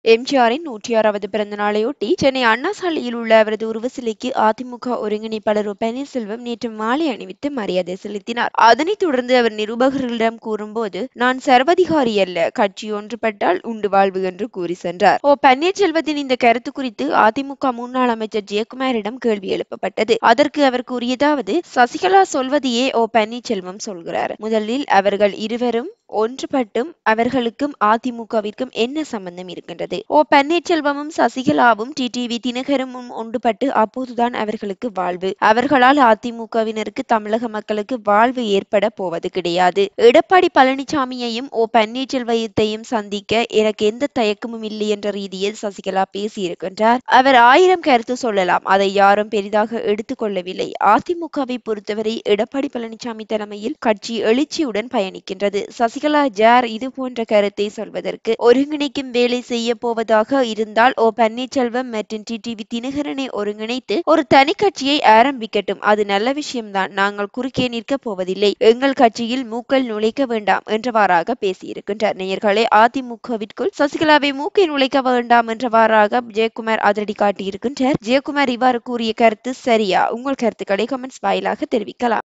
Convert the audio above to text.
எம்ஜிஆரின் நூற்றி ஆறாவது பிறந்த நாளையொட்டி சென்னை அண்ணா சாலையில் உள்ள அவரது உருவ சிலைக்கு அதிமுக ஒருங்கிணைப்பாளர் ஓ பன்னீர்செல்வம் நேற்று மாலை அணிவித்து மரியாதை செலுத்தினார் அதனைத் தொடர்ந்து அவர் நிருபர்களிடம் கூறும்போது நான் சர்வதிகாரி அல்ல கட்சி ஒன்றுபட்டால் உண்டு வாழ்வு என்று கூறி சென்றார் ஓ பன்னீர்செல்வத்தின் இந்த கருத்து குறித்து அதிமுக முன்னாள் அமைச்சர் ஜெயக்குமாரிடம் கேள்வி எழுப்பப்பட்டது அதற்கு அவர் கூறியதாவது சசிகலா சொல்வதையே ஓ பன்னீர்செல்வம் சொல்கிறார் முதலில் அவர்கள் இருவரும் ஒன்றுபட்டும் அவர்களுக்கும் அதிமுகவிற்கும் என்ன சம்பந்தம் இருக்கின்றது ஓ பன்னீர்செல்வமும் சசிகலாவும் டிடிவி தினகரமும் ஒன்றுபட்டு அப்போதுதான் அவர்களுக்கு வாழ்வு அவர்களால் அதிமுகவினருக்கு தமிழக மக்களுக்கு வாழ்வு ஏற்பட போவது கிடையாது எடப்பாடி பழனிசாமியையும் ஓ பன்னீர்செல்வத்தையும் சந்திக்க எனக்கு எந்த தயக்கமும் இல்லை என்ற ரீதியில் சசிகலா பேசியிருக்கின்றார் அவர் ஆயிரம் கருத்து சொல்லலாம் அதை யாரும் பெரிதாக எடுத்துக்கொள்ளவில்லை அதிமுகவை பொறுத்தவரை எடப்பாடி பழனிசாமி தலைமையில் கட்சி எழுச்சியுடன் பயணிக்கின்றது சசிகலா ஜார் இது போன்ற கருத்தை சொல்வதற்கு ஒருங்கிணைக்கும் வேலை செய்ய போவதாக இருந்தால் ஓ பன்னீர்செல்வம் மற்றும் டிடிவி தினகரனை ஒருங்கிணைத்து ஒரு தனி கட்சியை ஆரம்பிக்கட்டும் அது நல்ல விஷயம்தான் நாங்கள் குறுக்கே நிற்க போவதில்லை எங்கள் கட்சியில் மூக்கல் நுழைக்க வேண்டாம் என்றவாறாக பேசியிருக்கின்றார் நேயர்களே அதிமுகவிற்குள் சசிகலாவை மூக்கை நுழைக்க வேண்டாம் என்றவாறாக ஜெயக்குமார் அதிரடி காட்டியிருக்கின்றார் ஜெயக்குமார் இவ்வாறு கூறிய கருத்து சரியா உங்கள் கருத்துக்களை கமெண்ட்ஸ் வாயிலாக தெரிவிக்கலாம்